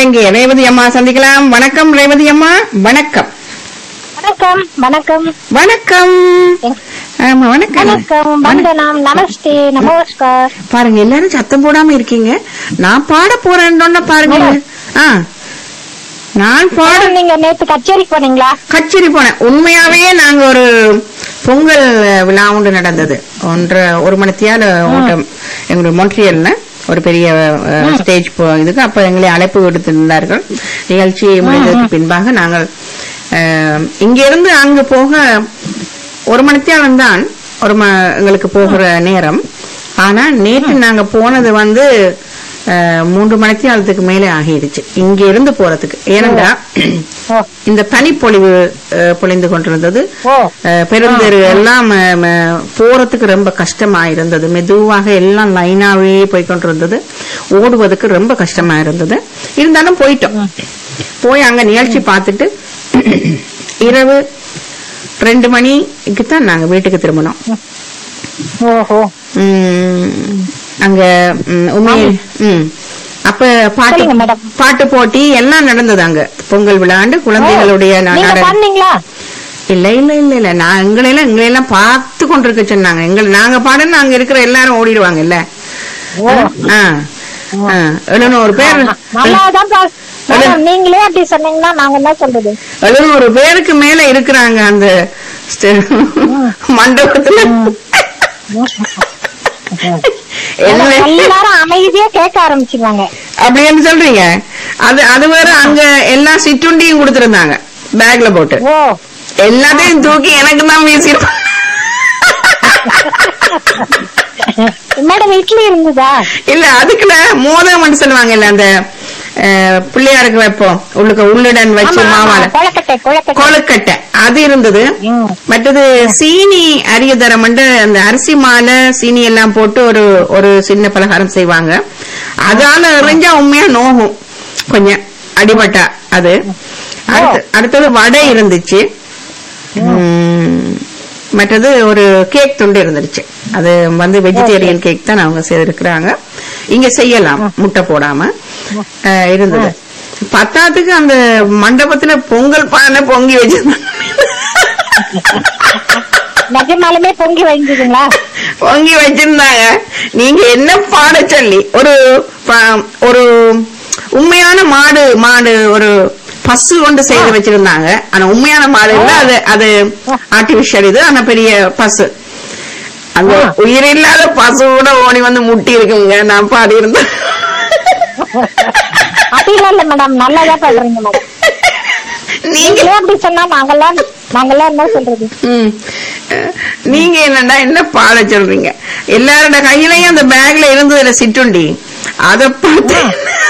இங்கே ரேவதி அம்மா சந்திக்கலாம் வணக்கம் ரேவதி அம்மா வணக்கம் வணக்கம் வணக்கம் வணக்கம் ஆமா வணக்கம் வணக்கம் வந்தனம் நமஸ்தே நமஸ்கார் பாருங்க எல்லாரும் சத்தம் போடாம இருக்கீங்க நான் பாட போறேன்னு பாருங்க ஆ நான் பாட மேடம், நீங்க நேத்து கச்சேரிக்கு போனீங்களா கச்சேரி போனேன் உண்மையாவே நாங்க ஒரு பொங்கல் விழா ஒன்று நடந்தது ஒன்றரை ஒரு மணித்தியால ஓட்டம் எங்களுடைய மொன்ட்ரியல்ல ஒரு பெரிய ஸ்டேஜ் இதுக்கு அப்ப எங்களை அழைப்பு விடுத்திருந்தார்கள் நிகழ்ச்சி முடிந்ததுக்கு பின்பாக நாங்கள் அஹ், இங்கிருந்து அங்கு போக ஒரு மணித்தியாலம் தான் ஒரு ம- எங்களுக்கு போகிற நேரம் ஆனா நேற்று நாங்க போனது வந்து அஹ், மூன்று மணித்தியாலத்துக்கு மேலே ஆகிடுச்சு இங்க இருந்து போறதுக்கு ஏனென்றா ஓ இந்த பனிப்பொழிவு அஹ், பொழிந்து கொண்டிருந்தது ஓ அஹ், பெருந்தெரு எல்லாம் அஹ், ம- போறதுக்கு ரொம்ப கஷ்டமா இருந்தது மெதுவாக எல்லாம் லைனாவே போய் கொண்டிருந்தது ஓடுவதற்கு ரொம்ப கஷ்டமா இருந்தது இருந்தாலும் போயிட்டோம் போய் அங்க நிகழ்ச்சி பார்த்துட்டு இரவு ரெண்டு மணிக்கு தான் நாங்க வீட்டுக்கு திரும்பினோம் ஓஹோ உம், அங்க உம், உண்மையை ம். அப்ப பாட்டு சொல்லுங்க மேடம். பாட்டு போட்டி எல்லாம் நடந்தது அங்க பொங்கல் விழாண்டு குழந்தைகளுடைய நா- நீங்க நாடகம் பண்ணீங்களா இல்ல இல்ல இல்ல இல்ல நான் எங்களை எல்லாம் எங்களை எல்லாம் பார்த்து கொண்டிருக்க சொன்னாங்க எங்களை நாங்க பாடுன்னு அங்க இருக்கிற எல்லாரும் ஓடிடுவாங்க இல்ல ஓ ஆ ஆ, எழுநூறு பேர் நல்லாதான் பா- மேடம், நீங்களே அப்படி சொன்னீங்கன்னா நாங்க என்ன சொல்றது எழுநூறு பேருக்கு மேல இருக்கிறாங்க அந்த ஸ்டே- மண்டபத்துல என்ன எல்லாரும் அமைதியா கேட்க ஆரம்பிச்சிருவாங்க அப்படின்னு சொல்றீங்க அது அது வேற அங்க எல்லாம் சிற்றுண்டியும் கொடுத்திருந்தாங்க பேக்ல போட்டு ஓ எல்லாத்தையும் தூக்கி எனக்கு தான் வீசிருப்பாங்க மேடம் இட்லி இருந்ததா இல்ல அதுக்குள்ள மோதகம்னு சொல்லுவாங்க இல்ல அந்த அஹ், பிள்ளையாருக்கு வைப்போம் உள்ளுக்கு உள்ளுடன் வச்சு ஆமா, ஆமா, மாவால கொழுக்கட்டை கொழுக்கட்டை கொழுக்கட்டை அது இருந்தது ம். மற்றது சீனி அரியதரம் அந்த அரிசி மாலை சீனி எல்லாம் போட்டு ஒரு ஒரு சின்ன பலகாரம் செய்வாங்க அதால எறிஞ்சா உண்மையா நோகும் கொஞ்சம் அடிபட்டா அது அடுத்து- அடுத்தது வடை இருந்துச்சு உம், மற்றது ஒரு கேக் துண்டு இருந்துச்சு அது வந்து வெஜிடேரியன் கேக் தான் அவங்க செய்திருக்கிறாங்க இங்க செய்யலாம் முட்டை போடாம அஹ், இருந்தது பத்தாத்துக்கு அந்த மண்டபத்துல பொங்கல் பானை பொங்கி வச்சிருந்தாங்க நிஜமாலுமே பொங்கி வந்ததுங்களா பொங்கி வச்சிருந்தாங்க நீங்க என்ன பாட சொல்லி ஒரு ப- ஒரு உண்மையான மாடு மாடு ஒரு பசு கொண்டு செய்து வச்சிருந்தாங்க ஆனா உண்மையான மாடு இல்ல அது அது ஆர்டிபிஷியல் இது ஆனா பெரிய பசு அந்த உயிரில்லாத பசு கூட ஓடி வந்து முட்டி இருக்குங்க நான் பாடி இருந்தேன் அப்படிலாம் இல்ல மேடம் நல்லாதான் பண்றீங்க மேடம் நீங்க நீங்களே அப்படி சொன்னா நாங்கெல்லாம் நாங்கெல்லாம் என்ன சொல்றது ம். நீங்க என்னடா என்ன பாட சொல்றீங்க எல்லாரோட கையிலயும் அந்த பேக்ல இருந்ததுல சிற்றுண்டி அத பார்த்து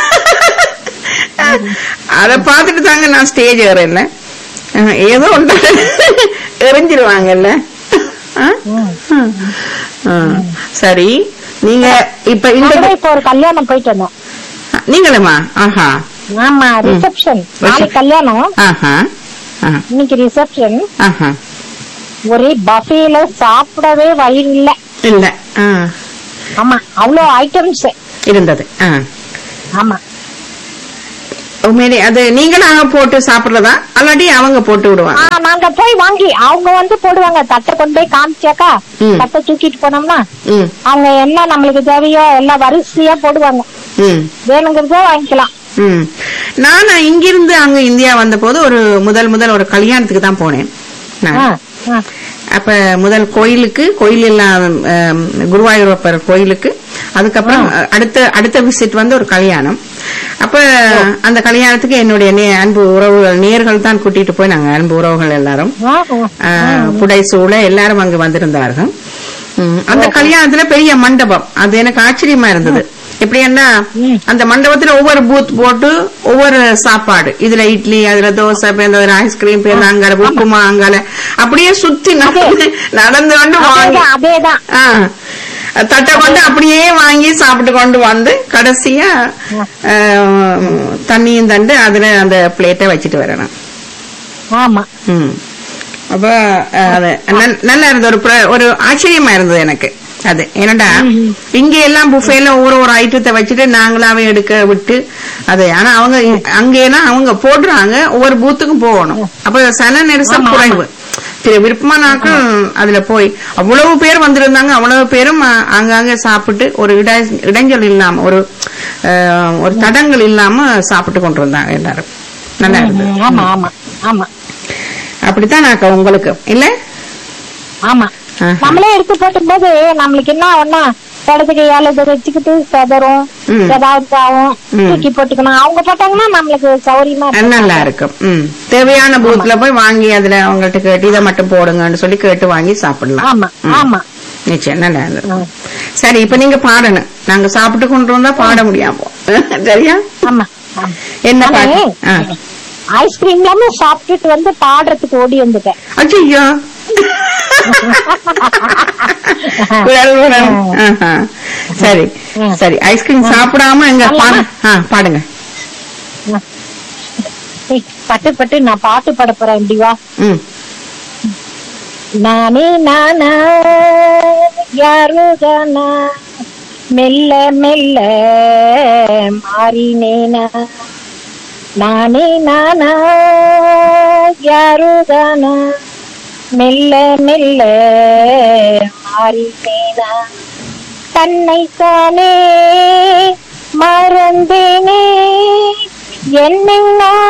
அத பார்த்துட்டு தாங்க நான் ஸ்டேஜ் ஏறல ஏதோ ஒன்று எரிஞ்சிருவாங்கல்ல ஆ? ஆ. சரி நீங்க இப்ப இந்த நாங்களே இப்போ ஒரு கல்யாணம் போயிட்டு வந்தோம் நீங்களுமா ஆஹா ஆமா ரிசப்ஷன் நாளைக்கு கல்யாணம் ஆஹா ஆ, இன்னைக்கு ரிசப்ஷன் ஆஹா ஒரே பஃபேல சாப்பிடவே வயிறு இல்ல இல்ல ஆ ஆமா அவ்வளோ ஐட்டம்ஸ் இருந்தது ஆ ஆமா உண்மையிலே அது நீங்களாக போட்டு சாப்பிடுறதா அல்லாட்டி அவங்க போட்டு விடுவாங்க ஆ, நாங்க போய் வாங்கி அவங்க வந்து போடுவாங்க தட்டை கொண்டு போய் காமிச்சாக்கா ம். தட்டை தூக்கிட்டு போனோம்னா ம் அவங்க என்ன நம்மளுக்கு தேவையோ எல்லாம் வரிசையா போடுவாங்க ம் வேணுங்கிறத வாங்கிக்கலாம் ம் நான் இங்கிருந்து அங்க இந்தியா வந்த போது ஒரு முதல் முதல் ஒரு கல்யாணத்துக்கு தான் போனேன் நான். ஆ, ஆ. அப்ப முதல் கோயிலுக்கு கோயில் எல்லாம் ஆம், குருவாயூரப்பர் கோயிலுக்கு அதுக்கப்புறம் அடுத்த அடுத்த விசிட் வந்து ஒரு கல்யாணம் அப்ப அந்த கல்யாணத்துக்கு என்னுடைய நே- அன்பு உறவுகள் நேர்கள் தான் கூட்டிட்டு போய் நாங்க அன்பு உறவுகள் எல்லாரும் ஆ, ஆ. ஆஹ், புடைசூழ எல்லாரும் அங்கு வந்திருந்தார்கள் உம், அந்த கல்யாணத்துல பெரிய மண்டபம் அது எனக்கு ஆச்சரியமா இருந்தது எப்படின்னா அந்த மண்டபத்துல ஒவ்வொரு பூத் போட்டு ஒவ்வொரு சாப்பாடு இதுல இட்லி அதுல தோசை பேர்ந்த ஐஸ்கிரீம் பேர்ந்த அங்கால உப்புமா அங்கால அப்படியே சுத்தி நடந்து நடந்து கொண்டு வாங்கி அதேதான் அதேதான் ஆ. தட்டை கொண்டு அப்படியே வாங்கி சாப்பிட்டு கொண்டு வந்து கடைசியா ஆஹ், தண்ணியும் தண்டு அதுல அந்த பிளேட்டை வச்சுட்டு வரணும் ஆமா ம். அப்ப அஹ், அது நல்- நல்லா இருந்தது ஒரு பிர- ஒரு ஆச்சரியமா இருந்தது எனக்கு அது என்னடா இங்க எல்லாம் புஃபேல ஒவ்வொரு ஒரு ஐட்டத்தை வச்சுட்டு நாங்களாவே எடுக்க விட்டு அது ஆனா அவங்க அங்கேனா அவங்க போடுறாங்க ஒவ்வொரு பூத்துக்கும் போகணும் அப்ப சன நெரிசல் ஆமா, குறைவு திரு விருப்பமானாக்கள் அதுல போய் அவ்வளவு பேர் வந்திருந்தாங்க அவ்வளவு பேரும் அ, அங்கங்க சாப்பிட்டு ஒரு இட இடைஞ்சல் இல்லாம ஒரு அஹ், ஒரு தடங்கள் இல்லாம சாப்பிட்டு கொண்டு வந்தாங்க எல்லாரும் நல்லா இருந்தது ம், ஆமா ஆமா ஆமா அப்படித்தான் நாக்க உங்களுக்கு இல்ல ஆமா ஆஹா. நம்மளே எடுத்து போட்டும்போது நம்மளுக்கு என்ன ஒண்ணா இடது கையால இதை வச்சுக்கிட்டு செதறும் ம். ஏதாவது ஆகும் ம். தூக்கி போட்டுக்கணும் அவங்க போட்டாங்கன்னா நம்மளுக்கு சௌரியமா இருக்கும். நல்லா இருக்கும் ம் தேவையான பூத்ல போய் வாங்கி அதுல அவங்கள்ட்ட கேட்டு இதை மட்டும் போடுங்கன்னு சொல்லி கேட்டு வாங்கி சாப்பிடலாம் ஆமா ம். ஆமா நிச்சயம் நல்லா இருந்தது ம். சரி இப்ப நீங்க பாடணும் நாங்க சாப்பிட்டு கொண்டு வந்தா பாட முடியாம சரியா ஆமா ஆமா. என்ன பாட்டு நானு ஐஸ்கிரீம் எல்லாமே சாப்பிட்டுட்டு வந்து பாடுறதுக்கு ஓடி வந்துட்டேன் அச்சோ குரல் வரம். ஆஹா. சரி ம். சரி ஐஸ்கிரீம் சாப்பிடாம எங்க பாடு ஆ, பாடுங்க ஏய், பட்டு பட்டு நான் பாட்டு பாட போறேன் இப்படி வா ம் நானே நானா யாரு தானா மெல்ல மெல்ல மாறினேனா நானே நானா யாரு தானா மெல்ல மெல்ல மாறினேனா தன்னைத்தானே மறந்தேனே என்னை நான்